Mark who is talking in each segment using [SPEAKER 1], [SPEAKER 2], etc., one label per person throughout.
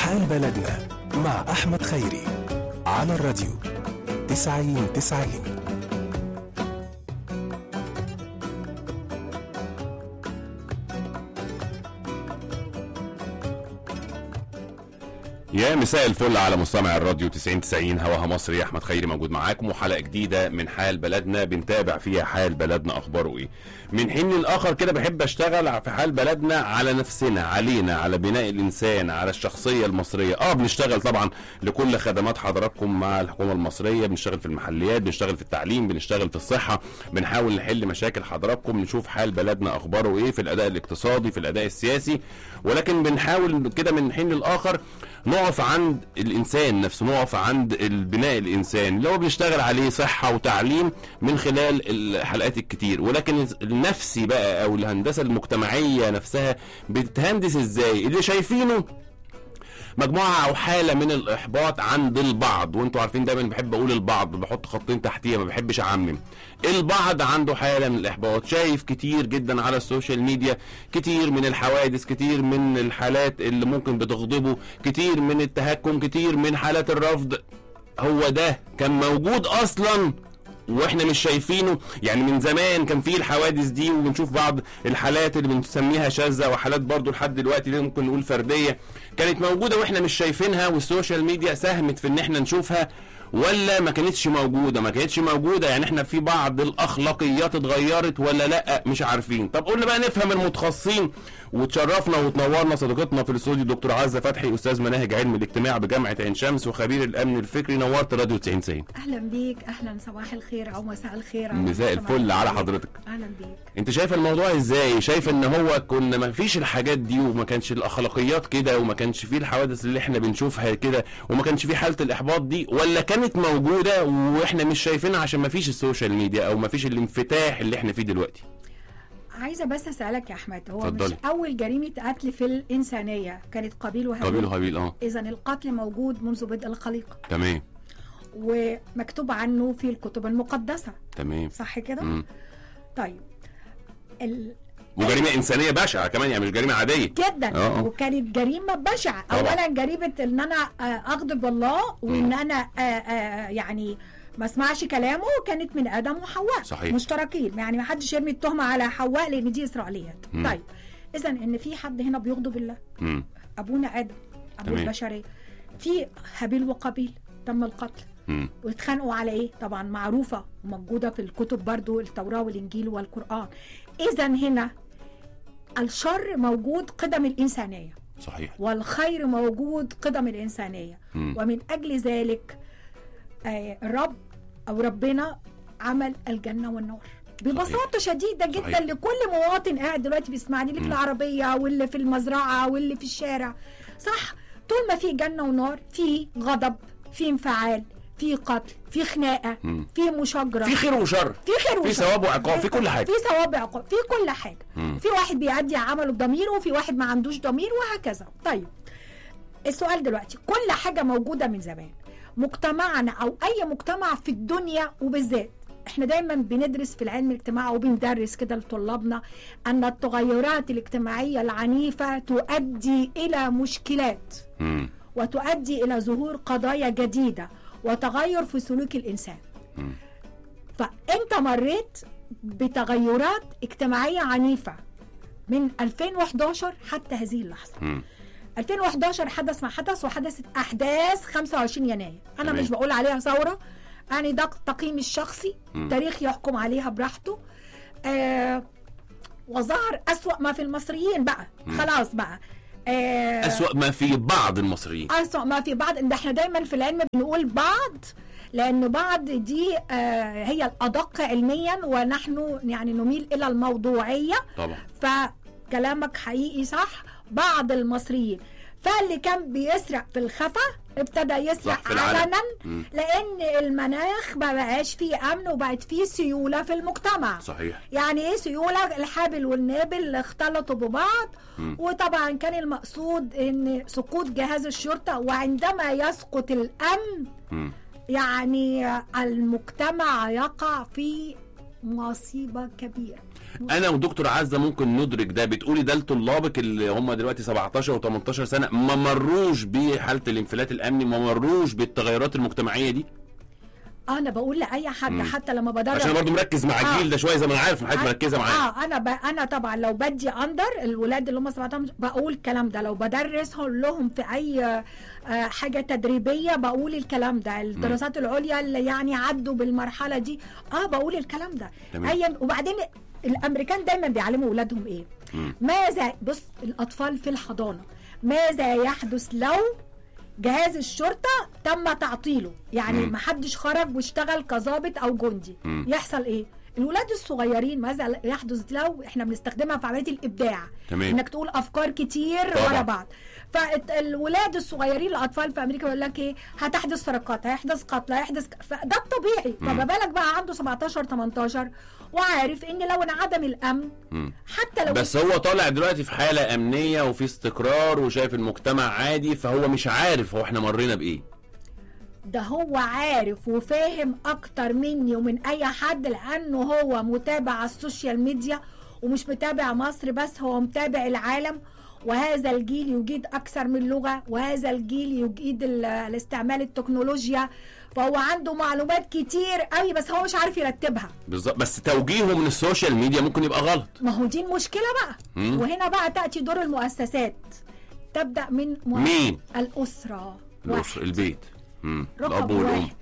[SPEAKER 1] حال بلدنا مع أحمد خيري على الراديو تسعين تسعين
[SPEAKER 2] يا مساء الفل على مستمع الراديو 90 90 هواها مصري احمد خيري موجود معاكم وحلقه جديده من حال بلدنا بنتابع فيها حال بلدنا اخباره ايه من حين للاخر كده بحب اشتغل في حال بلدنا على نفسنا علينا على بناء الانسان على الشخصيه المصريه اه بنشتغل طبعا لكل خدمات حضراتكم مع الحكومه المصريه بنشتغل في المحليات بنشتغل في التعليم بنشتغل في الصحه بنحاول نحل مشاكل حضراتكم نشوف حال بلدنا اخباره ايه في الاداء الاقتصادي في الاداء السياسي ولكن بنحاول كده من حين للاخر نقف عند الانسان نفسه نقف عند البناء الانسان اللي هو بيشتغل عليه صحه وتعليم من خلال الحلقات الكتير ولكن النفسي بقى او الهندسه المجتمعيه نفسها بتتهندس ازاي اللي شايفينه مجموعه او حاله من الاحباط عند البعض وانتوا عارفين دايما بحب اقول البعض بحط خطين تحتيها ما بحبش اعمم البعض عنده حاله من الاحباط شايف كتير جدا على السوشيال ميديا كتير من الحوادث كتير من الحالات اللي ممكن بتغضبه كتير من التهكم كتير من حالات الرفض هو ده كان موجود اصلا واحنا مش شايفينه يعني من زمان كان في الحوادث دي وبنشوف بعض الحالات اللي بنسميها شاذه وحالات برضو لحد دلوقتي اللي ممكن نقول فرديه كانت موجوده واحنا مش شايفينها والسوشيال ميديا ساهمت في ان احنا نشوفها ولا ما كانتش موجوده ما كانتش موجوده يعني احنا في بعض الاخلاقيات اتغيرت ولا لا مش عارفين طب قلنا بقى نفهم المتخصصين وتشرفنا وتنورنا صديقتنا في الاستوديو دكتور عزه فتحي استاذ مناهج علم الاجتماع بجامعه عين شمس وخبير الامن الفكري نورت راديو 90 90
[SPEAKER 3] اهلا بيك اهلا صباح الخير او مساء الخير أو
[SPEAKER 2] مساء
[SPEAKER 3] صباح
[SPEAKER 2] الفل على
[SPEAKER 3] الخير.
[SPEAKER 2] حضرتك
[SPEAKER 3] اهلا بيك
[SPEAKER 2] انت شايف الموضوع ازاي شايف ان هو كنا ما فيش الحاجات دي وما كانش الاخلاقيات كده وما كانش فيه الحوادث اللي احنا بنشوفها كده وما كانش فيه حاله الاحباط دي ولا كانت موجوده واحنا مش شايفينها عشان ما فيش السوشيال ميديا او ما فيش الانفتاح اللي احنا فيه دلوقتي
[SPEAKER 3] عايزه بس اسالك يا احمد هو
[SPEAKER 2] اتفضلي.
[SPEAKER 3] مش اول جريمه قتل في الانسانيه كانت قابيل وهابيل
[SPEAKER 2] قابيل وهابيل اه
[SPEAKER 3] اذا القتل موجود منذ بدء الخليقه
[SPEAKER 2] تمام
[SPEAKER 3] ومكتوب عنه في الكتب المقدسه
[SPEAKER 2] تمام
[SPEAKER 3] صح كده
[SPEAKER 2] مم.
[SPEAKER 3] طيب ال...
[SPEAKER 2] وجريمه انسانيه بشعه كمان يعني مش جريمه عاديه
[SPEAKER 3] جدا
[SPEAKER 2] آه، آه.
[SPEAKER 3] وكانت جريمه بشعه
[SPEAKER 2] طبعا.
[SPEAKER 3] اولا جريمه ان انا آه، اغضب الله وان انا آه، آه، يعني ما اسمعش كلامه كانت من ادم وحواء
[SPEAKER 2] صحيح.
[SPEAKER 3] مشتركين يعني ما حدش يرمي التهمه على حواء لان دي اسرائيليات
[SPEAKER 2] مم.
[SPEAKER 3] طيب اذا ان في حد هنا بيغضب الله
[SPEAKER 2] مم.
[SPEAKER 3] ابونا ادم ابو
[SPEAKER 2] تمام.
[SPEAKER 3] البشريه في هابيل وقابيل تم القتل
[SPEAKER 2] مم.
[SPEAKER 3] واتخانقوا على ايه طبعا معروفه وموجوده في الكتب برضو التوراه والانجيل والقران اذا هنا الشر موجود قدم الانسانيه
[SPEAKER 2] صحيح
[SPEAKER 3] والخير موجود قدم الإنسانية
[SPEAKER 2] مم.
[SPEAKER 3] ومن أجل ذلك آه، الرب أو ربنا عمل الجنة والنار ببساطة شديدة جدا
[SPEAKER 2] صحيح.
[SPEAKER 3] لكل مواطن قاعد دلوقتي بيسمعني اللي في
[SPEAKER 2] مم.
[SPEAKER 3] العربية واللي في المزرعة واللي في الشارع صح طول ما في جنة ونار في غضب في انفعال في قتل في خناقة
[SPEAKER 2] مم.
[SPEAKER 3] في مشاجرة
[SPEAKER 2] في خير وشر
[SPEAKER 3] في خير
[SPEAKER 2] في
[SPEAKER 3] وشر.
[SPEAKER 2] ثواب وعقاب في كل حاجه
[SPEAKER 3] في ثواب وعقاب في كل حاجه
[SPEAKER 2] مم.
[SPEAKER 3] في واحد بيأدي عمله بضميره وفي واحد ما عندوش ضمير وهكذا طيب السؤال دلوقتي كل حاجه موجوده من زمان مجتمعنا او اي مجتمع في الدنيا وبالذات احنا دايما بندرس في العلم الاجتماعي وبندرس كده لطلابنا ان التغيرات الاجتماعيه العنيفه تؤدي الى مشكلات
[SPEAKER 2] مم.
[SPEAKER 3] وتؤدي الى ظهور قضايا جديده وتغير في سلوك الانسان
[SPEAKER 2] مم.
[SPEAKER 3] فانت مريت بتغيرات اجتماعيه عنيفه من 2011 حتى هذه اللحظه
[SPEAKER 2] مم.
[SPEAKER 3] 2011 حدث ما حدث وحدثت احداث 25 يناير انا
[SPEAKER 2] تمام.
[SPEAKER 3] مش بقول عليها ثوره يعني ده تقييمي الشخصي
[SPEAKER 2] مم.
[SPEAKER 3] تاريخ يحكم عليها براحته آه وظهر اسوا ما في المصريين بقى
[SPEAKER 2] مم.
[SPEAKER 3] خلاص بقى آه
[SPEAKER 2] أسوأ ما في بعض المصريين
[SPEAKER 3] أسوأ ما في بعض ده احنا دايما في العلم بنقول بعض لأن بعض دي آه هي الأدق علميا ونحن يعني نميل إلى الموضوعية
[SPEAKER 2] طبعا
[SPEAKER 3] فكلامك حقيقي صح بعض المصريين فاللي كان بيسرق في الخفا ابتدى
[SPEAKER 2] صح،
[SPEAKER 3] يسرق
[SPEAKER 2] في العلن.
[SPEAKER 3] علنا
[SPEAKER 2] مم.
[SPEAKER 3] لأن المناخ ما بقاش فيه أمن وبقت فيه سيولة في المجتمع
[SPEAKER 2] صحيح
[SPEAKER 3] يعني ايه سيوله الحابل والنابل اختلطوا ببعض
[SPEAKER 2] مم.
[SPEAKER 3] وطبعا كان المقصود ان سقوط جهاز الشرطه وعندما يسقط الامن
[SPEAKER 2] مم.
[SPEAKER 3] يعني المجتمع يقع في مصيبه كبيره
[SPEAKER 2] انا ودكتور عزه ممكن ندرك ده بتقولي ده لطلابك اللي هم دلوقتي 17 و18 سنه ما مروش بحاله الانفلات الامني ما مروش بالتغيرات المجتمعيه دي
[SPEAKER 3] انا بقول لاي حد
[SPEAKER 2] مم.
[SPEAKER 3] حتى لما بدرب
[SPEAKER 2] عشان برضه مركز مع
[SPEAKER 3] آه.
[SPEAKER 2] الجيل ده شويه زي ما انا عارف إن حضرتك مركزه معايا
[SPEAKER 3] اه انا ب... انا طبعا لو بدي اندر الولاد اللي هم 17 بقول الكلام ده لو بدرسهم لهم في اي آه حاجه تدريبيه بقول الكلام ده الدراسات العليا اللي يعني عدوا بالمرحله دي اه بقول الكلام ده
[SPEAKER 2] تمام.
[SPEAKER 3] ايا وبعدين الامريكان دايما بيعلموا اولادهم ايه
[SPEAKER 2] مم.
[SPEAKER 3] ماذا بص الاطفال في الحضانه ماذا يحدث لو جهاز الشرطه تم تعطيله يعني
[SPEAKER 2] مم.
[SPEAKER 3] ما حدش خرج واشتغل كظابط او جندي
[SPEAKER 2] مم.
[SPEAKER 3] يحصل ايه الولاد الصغيرين ماذا يحدث لو احنا بنستخدمها في عمليه الابداع
[SPEAKER 2] تمام.
[SPEAKER 3] انك تقول افكار كتير
[SPEAKER 2] طبعا.
[SPEAKER 3] ورا بعض فالولاد الصغيرين الاطفال في امريكا يقول لك ايه هتحدث سرقات هيحدث قتل هيحدث ك- فده الطبيعي فما بالك بقى عنده 17 18 وعارف ان لو انعدم الامن
[SPEAKER 2] مم.
[SPEAKER 3] حتى لو
[SPEAKER 2] بس هو طالع دلوقتي في حاله امنيه وفي استقرار وشايف المجتمع عادي فهو مش عارف هو احنا مرينا بايه
[SPEAKER 3] ده هو عارف وفاهم اكتر مني ومن اي حد لانه هو متابع على السوشيال ميديا ومش متابع مصر بس هو متابع العالم وهذا الجيل يجيد اكثر من لغه وهذا الجيل يجيد ال- الاستعمال التكنولوجيا فهو عنده معلومات كتير قوي بس هو مش عارف يرتبها
[SPEAKER 2] بالظبط بس توجيهه من السوشيال ميديا ممكن يبقى غلط
[SPEAKER 3] ما هو دي المشكله بقى
[SPEAKER 2] مم.
[SPEAKER 3] وهنا بقى تاتي دور المؤسسات تبدا من مؤسسة
[SPEAKER 2] مين؟
[SPEAKER 3] الاسره
[SPEAKER 2] الأسرة
[SPEAKER 3] واحد.
[SPEAKER 2] البيت مم.
[SPEAKER 3] رقم
[SPEAKER 2] الاب والام
[SPEAKER 3] واحد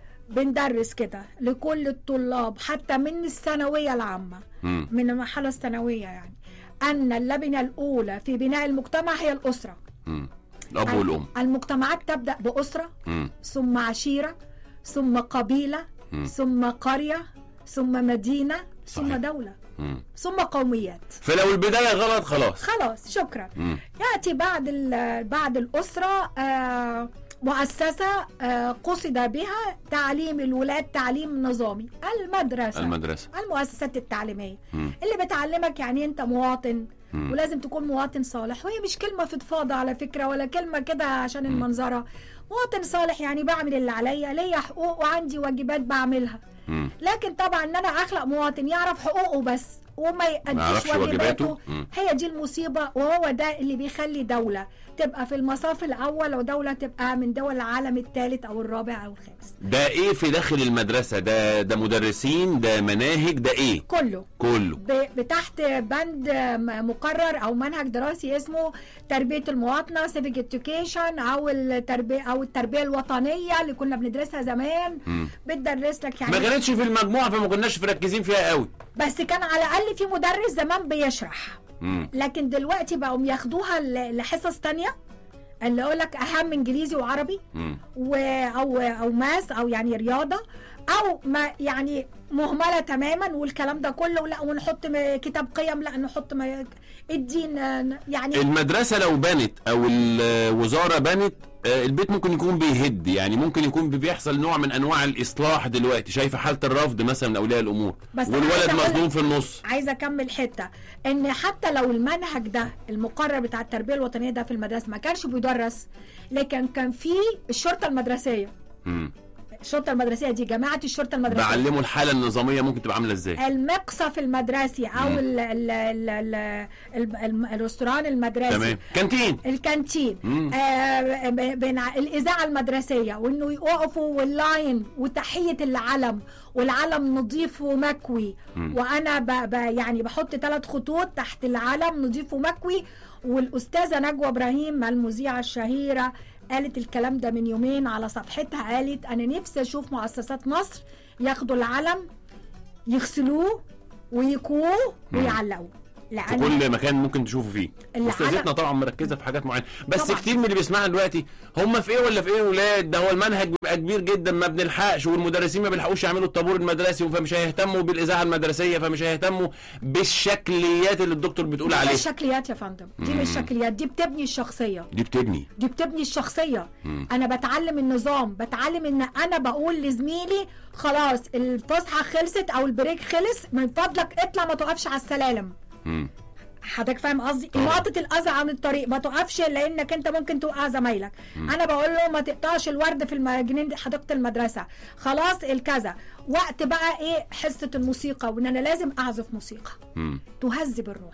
[SPEAKER 3] بندرس كده لكل الطلاب حتى من الثانوية العامة
[SPEAKER 2] مم.
[SPEAKER 3] من المرحلة الثانوية يعني أن اللبنة الأولى في بناء المجتمع هي الأسرة
[SPEAKER 2] مم. الاب والام
[SPEAKER 3] المجتمعات تبدأ بأسرة
[SPEAKER 2] مم.
[SPEAKER 3] ثم عشيرة ثم قبيلة
[SPEAKER 2] مم.
[SPEAKER 3] ثم قرية ثم مدينة ثم
[SPEAKER 2] صحيح.
[SPEAKER 3] دولة
[SPEAKER 2] مم.
[SPEAKER 3] ثم قوميات
[SPEAKER 2] فلو البدايه غلط خلاص
[SPEAKER 3] خلاص شكرا
[SPEAKER 2] مم.
[SPEAKER 3] ياتي بعد ال- بعد الاسره آه، مؤسسه آه، قصد بها تعليم الولاد تعليم نظامي المدرسه
[SPEAKER 2] المدرسه
[SPEAKER 3] المؤسسات التعليميه
[SPEAKER 2] مم.
[SPEAKER 3] اللي بتعلمك يعني انت مواطن
[SPEAKER 2] مم.
[SPEAKER 3] ولازم تكون مواطن صالح وهي مش كلمه فضفاضه على فكره ولا كلمه كده عشان المنظره مواطن صالح يعني بعمل اللي عليا ليا حقوق وعندي واجبات بعملها
[SPEAKER 2] مم.
[SPEAKER 3] لكن طبعا ان انا اخلق مواطن يعرف حقوقه بس وما يأديش
[SPEAKER 2] يعرفش واجباته.
[SPEAKER 3] واجباته
[SPEAKER 2] مم.
[SPEAKER 3] هي دي المصيبه وهو ده اللي بيخلي دوله تبقى في المصاف الاول ودوله تبقى من دول العالم الثالث او الرابع او الخامس
[SPEAKER 2] ده ايه في داخل المدرسه ده ده مدرسين ده مناهج ده ايه
[SPEAKER 3] كله
[SPEAKER 2] كله
[SPEAKER 3] ب- بتحت بند م- مقرر او منهج دراسي اسمه تربيه المواطنه civic education او التربيه او التربيه الوطنيه اللي كنا بندرسها زمان
[SPEAKER 2] مم.
[SPEAKER 3] بتدرس لك
[SPEAKER 2] ما
[SPEAKER 3] يعني
[SPEAKER 2] كانتش في المجموعه فما كناش مركزين فيها قوي
[SPEAKER 3] بس كان على الاقل في مدرس زمان بيشرح
[SPEAKER 2] مم.
[SPEAKER 3] لكن دلوقتي بقوا ياخدوها ل- لحصص تانية اللي يقول لك اهم انجليزي وعربي
[SPEAKER 2] مم.
[SPEAKER 3] و او او ماس او يعني رياضه او ما يعني مهمله تماما والكلام ده كله لا ونحط م- كتاب قيم لا نحط م- الدين آه، يعني
[SPEAKER 2] المدرسه لو بنت او الوزاره بنت آه، البيت ممكن يكون بيهد يعني ممكن يكون بيحصل نوع من انواع الاصلاح دلوقتي شايفه حاله الرفض مثلا من اولياء الامور
[SPEAKER 3] بس أنا
[SPEAKER 2] والولد
[SPEAKER 3] عايزة أقول
[SPEAKER 2] مظلوم
[SPEAKER 3] لك-
[SPEAKER 2] في النص
[SPEAKER 3] عايزه اكمل حته ان حتى لو المنهج ده المقرر بتاع التربيه الوطنيه ده في المدرسه ما كانش بيدرس لكن كان في الشرطه المدرسيه
[SPEAKER 2] مم.
[SPEAKER 3] الشرطه المدرسيه دي جماعه الشرطه المدرسيه
[SPEAKER 2] بعلمه الحاله النظاميه ممكن تبقى عامله ازاي
[SPEAKER 3] المقصف المدرسي او
[SPEAKER 2] مم.
[SPEAKER 3] ال ال ال ال ال ال الرستوران المدرسي
[SPEAKER 2] تمام كانتين
[SPEAKER 3] الكانتين
[SPEAKER 2] مم.
[SPEAKER 3] آه ب- بين ع- الاذاعه المدرسيه وانه يقفوا واللاين وتحيه العلم والعلم نظيف ومكوي
[SPEAKER 2] مم.
[SPEAKER 3] وانا ب ب يعني بحط ثلاث خطوط تحت العلم نظيف ومكوي والاستاذه نجوى ابراهيم المذيعه الشهيره قالت الكلام ده من يومين على صفحتها قالت انا نفسي اشوف مؤسسات مصر ياخدوا العلم يغسلوه ويكووه
[SPEAKER 2] مم.
[SPEAKER 3] ويعلقوه
[SPEAKER 2] في
[SPEAKER 3] لان
[SPEAKER 2] كل مكان ممكن تشوفه فيه
[SPEAKER 3] العالم-
[SPEAKER 2] استاذتنا طبعا مركزه في حاجات معينه بس
[SPEAKER 3] طبعاً.
[SPEAKER 2] كتير من اللي بيسمعنا دلوقتي هم في ايه ولا في ايه ولاد ده هو المنهج بيبقى كبير جدا ما بنلحقش والمدرسين ما بيلحقوش يعملوا الطابور المدرسي فمش هيهتموا بالاذاعه المدرسيه فمش هيهتموا بالشكليات اللي الدكتور بتقول
[SPEAKER 3] دي
[SPEAKER 2] عليها
[SPEAKER 3] مش شكليات يا فندم دي
[SPEAKER 2] مم.
[SPEAKER 3] مش شكليات دي بتبني الشخصيه
[SPEAKER 2] دي بتبني
[SPEAKER 3] دي بتبني الشخصيه
[SPEAKER 2] مم.
[SPEAKER 3] انا بتعلم النظام بتعلم ان انا بقول لزميلي خلاص الفسحه خلصت او البريك خلص من فضلك اطلع ما تقفش على السلالم
[SPEAKER 2] مم.
[SPEAKER 3] حضرتك فاهم قصدي
[SPEAKER 2] طبعا.
[SPEAKER 3] اماطه الاذى عن الطريق ما تقفش لانك انت ممكن توقع زمايلك انا بقول له ما تقطعش الورد في الم- جنينه حديقه المدرسه خلاص الكذا وقت بقى ايه حصه الموسيقى وان انا لازم اعزف موسيقى
[SPEAKER 2] مم.
[SPEAKER 3] تهذب الروح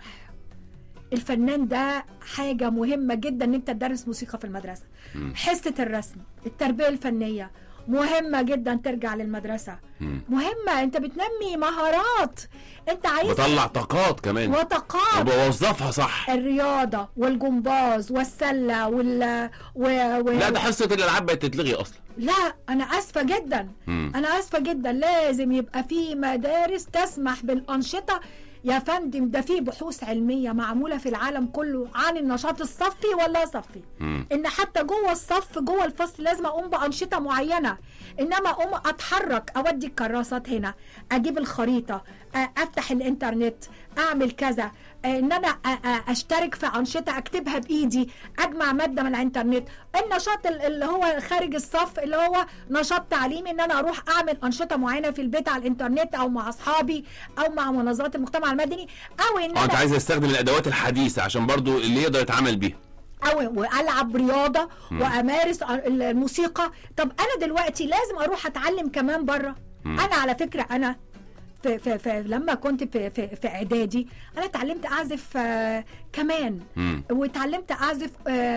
[SPEAKER 3] الفنان ده حاجة مهمة جدا ان انت تدرس موسيقى في المدرسة حصة الرسم التربية الفنية مهمة جدا ترجع للمدرسة
[SPEAKER 2] مم.
[SPEAKER 3] مهمة انت بتنمي مهارات انت عايز
[SPEAKER 2] بطلع طاقات كمان
[SPEAKER 3] وطاقات
[SPEAKER 2] وبوظفها صح
[SPEAKER 3] الرياضة والجمباز والسلة وال و... و...
[SPEAKER 2] لا ده حصه الالعاب بقت تتلغي اصلا
[SPEAKER 3] لا انا اسفه جدا
[SPEAKER 2] مم.
[SPEAKER 3] انا اسفه جدا لازم يبقى في مدارس تسمح بالانشطه يا فندم ده في بحوث علميه معموله في العالم كله عن النشاط الصفي ولا صفي
[SPEAKER 2] مم.
[SPEAKER 3] ان حتى جوه الصف جوه الفصل لازم اقوم بانشطه معينه انما اقوم اتحرك اودي الكراسات هنا اجيب الخريطه أ- افتح الانترنت اعمل كذا آه، ان انا أ- أ- اشترك في انشطه اكتبها بايدي اجمع ماده من الانترنت النشاط ال- اللي هو خارج الصف اللي هو نشاط تعليمي ان انا اروح اعمل انشطه معينه في البيت على الانترنت او مع اصحابي او مع منظمات المجتمع المدني او ان
[SPEAKER 2] اه انت
[SPEAKER 3] انا
[SPEAKER 2] عايز استخدم الادوات الحديثه عشان برضو اللي يقدر يتعامل بيها
[SPEAKER 3] او والعب رياضه وامارس الموسيقى طب انا دلوقتي لازم اروح اتعلم كمان بره انا على فكره انا في في في لما كنت في في, في اعدادي انا اتعلمت اعزف آه كمان
[SPEAKER 2] مم.
[SPEAKER 3] واتعلمت اعزف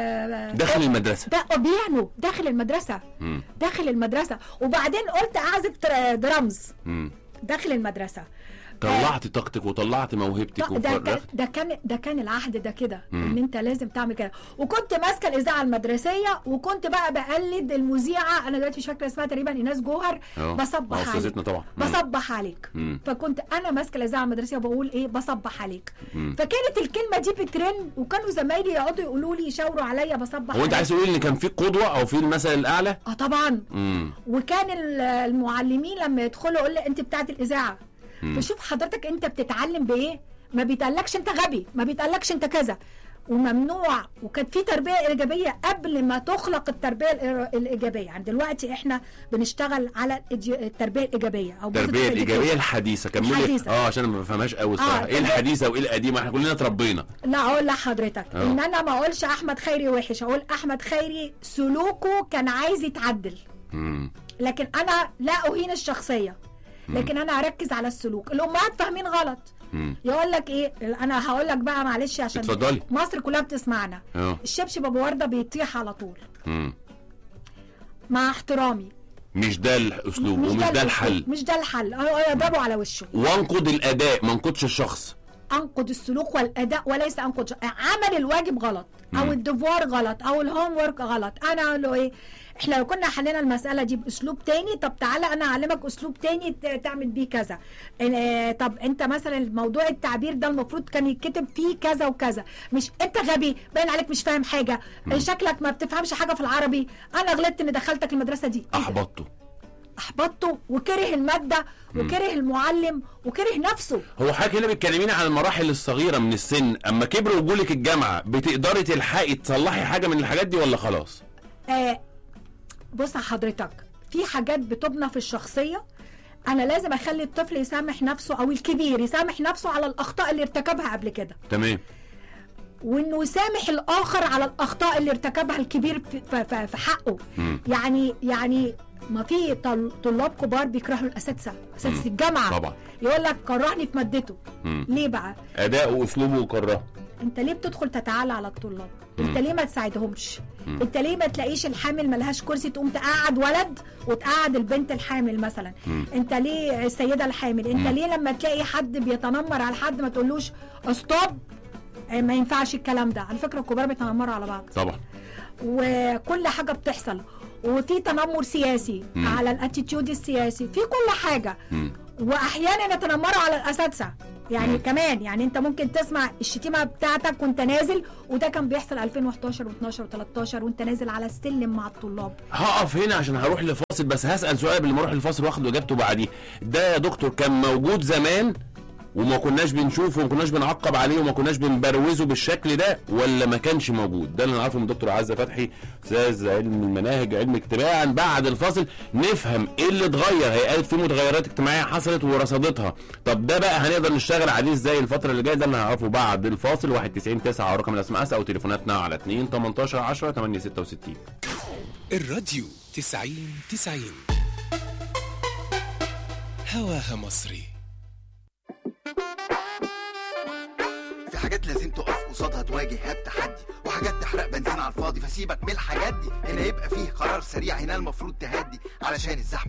[SPEAKER 3] آه
[SPEAKER 2] داخل المدرسه
[SPEAKER 3] ده بيانو داخل المدرسه
[SPEAKER 2] مم.
[SPEAKER 3] داخل المدرسه وبعدين قلت اعزف تر- درامز
[SPEAKER 2] مم.
[SPEAKER 3] داخل المدرسه
[SPEAKER 2] طلعت طاقتك وطلعت موهبتك
[SPEAKER 3] ده, ده, كان-
[SPEAKER 2] وفرغت
[SPEAKER 3] ده كان ده كان العهد ده كده
[SPEAKER 2] مم.
[SPEAKER 3] ان انت لازم تعمل كده وكنت ماسكه الاذاعه المدرسيه وكنت بقى بقلد المذيعه انا دلوقتي مش فاكره اسمها تقريبا ايناس جوهر
[SPEAKER 2] اه.
[SPEAKER 3] بصبح
[SPEAKER 2] اه،
[SPEAKER 3] عليك
[SPEAKER 2] استاذتنا طبعا مم.
[SPEAKER 3] بصبح عليك
[SPEAKER 2] مم.
[SPEAKER 3] فكنت انا ماسكه الاذاعه المدرسيه وبقول ايه بصبح عليك
[SPEAKER 2] مم.
[SPEAKER 3] فكانت الكلمه دي بترن وكانوا زمايلي يقعدوا يقولوا لي يشاوروا عليا بصبح
[SPEAKER 2] هو انت
[SPEAKER 3] عليك
[SPEAKER 2] عايز تقول ان كان في قدوه او في المثل الاعلى
[SPEAKER 3] اه طبعا
[SPEAKER 2] امم
[SPEAKER 3] وكان ال- المعلمين لما يدخلوا يقول لي انت بتاعت الاذاعه فشوف حضرتك انت بتتعلم بايه ما بيتقالكش انت غبي ما بيتقالكش انت كذا وممنوع وكانت في تربيه ايجابيه قبل ما تخلق التربيه الإير- الايجابيه يعني دلوقتي احنا بنشتغل على الإج- التربيه الايجابيه او
[SPEAKER 2] التربيه
[SPEAKER 3] positive
[SPEAKER 2] الايجابيه
[SPEAKER 3] education.
[SPEAKER 2] الحديثه كملي
[SPEAKER 3] الحديثة.
[SPEAKER 2] اه عشان أنا ما بفهمهاش قوي الصراحه
[SPEAKER 3] آه،
[SPEAKER 2] ايه
[SPEAKER 3] التربية-
[SPEAKER 2] الحديثه وايه القديمه احنا كلنا اتربينا
[SPEAKER 3] لا اقول لحضرتك
[SPEAKER 2] اه.
[SPEAKER 3] ان انا ما اقولش احمد خيري وحش اقول احمد خيري سلوكه كان عايز يتعدل
[SPEAKER 2] امم
[SPEAKER 3] لكن انا لا اهين الشخصيه لكن انا اركز على السلوك الامهات فاهمين غلط
[SPEAKER 2] امم
[SPEAKER 3] يقول لك ايه انا هقول لك بقى معلش عشان
[SPEAKER 2] اتفضلي.
[SPEAKER 3] مصر كلها بتسمعنا
[SPEAKER 2] اه
[SPEAKER 3] الشبشب ابو ورده بيطيح على طول
[SPEAKER 2] امم
[SPEAKER 3] مع احترامي
[SPEAKER 2] مش ده الاسلوب ومش ده
[SPEAKER 3] الأسلوب،
[SPEAKER 2] الحل
[SPEAKER 3] مش ده الحل هو يضربه على وشه
[SPEAKER 2] وانقد الاداء ما انقدش الشخص
[SPEAKER 3] انقد السلوك والاداء وليس انقد ش- عمل الواجب غلط او
[SPEAKER 2] مم.
[SPEAKER 3] الدفوار غلط او الهوم ورك غلط انا اقول له ايه احنا لو كنا حلينا المساله دي باسلوب تاني طب تعالى انا اعلمك اسلوب تاني ت- تعمل بيه كذا آه، طب انت مثلا موضوع التعبير ده المفروض كان يتكتب فيه كذا وكذا مش انت غبي باين عليك مش فاهم حاجه شكلك ما بتفهمش حاجه في العربي انا غلطت اني دخلتك المدرسه دي إيه ده؟
[SPEAKER 2] احبطته
[SPEAKER 3] احبطته وكره الماده وكره المعلم وكره نفسه
[SPEAKER 2] هو حضرتك هنا بتكلميني عن المراحل الصغيره من السن اما كبر وجولك الجامعه بتقدري تلحقي تصلحي حاجه من الحاجات دي ولا خلاص
[SPEAKER 3] آه بص حضرتك في حاجات بتبنى في الشخصيه انا لازم اخلي الطفل يسامح نفسه او الكبير يسامح نفسه على الاخطاء اللي ارتكبها قبل كده
[SPEAKER 2] تمام
[SPEAKER 3] وانه يسامح الاخر على الاخطاء اللي ارتكبها الكبير في, في, في, في حقه
[SPEAKER 2] مم.
[SPEAKER 3] يعني يعني ما في طل- طلاب كبار بيكرهوا الاساتذه اساتذه الجامعه
[SPEAKER 2] طبعا
[SPEAKER 3] يقول لك كرهني في مادته
[SPEAKER 2] مم.
[SPEAKER 3] ليه بقى
[SPEAKER 2] اداء واسلوبه وكرهه
[SPEAKER 3] انت ليه بتدخل تتعالى على الطلاب انت ليه ما تساعدهمش انت ليه ما تلاقيش الحامل ملهاش كرسي تقوم تقعد ولد وتقعد البنت الحامل مثلا انت ليه السيده الحامل انت ليه لما تلاقي حد بيتنمر على حد ما تقولوش استوب اه، ما ينفعش الكلام ده على فكره الكبار بيتنمروا على بعض
[SPEAKER 2] طبعا
[SPEAKER 3] وكل حاجه بتحصل وفي تنمر سياسي
[SPEAKER 2] مم.
[SPEAKER 3] على الاتيتيود السياسي في كل حاجه
[SPEAKER 2] مم.
[SPEAKER 3] واحيانا يتنمروا على الاساتذه يعني
[SPEAKER 2] مم.
[SPEAKER 3] كمان يعني انت ممكن تسمع الشتيمه بتاعتك وانت نازل وده كان بيحصل 2011 و12 و13 وانت نازل على السلم مع الطلاب
[SPEAKER 2] هقف هنا عشان هروح لفاصل بس هسال سؤال قبل ما اروح للفاصل واخد اجابته بعديه ده يا دكتور كان موجود زمان وما كناش بنشوفه وما كناش بنعقب عليه وما كناش بنبروزه بالشكل ده ولا ما كانش موجود ده اللي انا عارفه من دكتور عزه فتحي استاذ علم المناهج علم اجتماعا بعد الفاصل نفهم ايه اللي اتغير هي قالت في متغيرات اجتماعيه حصلت ورصدتها طب ده بقى هنقدر نشتغل عليه ازاي الفتره اللي جايه ده اللي هنعرفه بعد الفاصل 91 9 رقم الاس ام اس او تليفوناتنا على 2 18 10 8 66
[SPEAKER 1] الراديو تسعين تسعين هواها مصري
[SPEAKER 4] في حاجات لازم تقف قصادها تواجه بتحدي وحاجات تحرق بنزين على الفاضي فسيبك من الحاجات دي هنا يبقى فيه قرار سريع هنا المفروض تهدي علشان الزحمه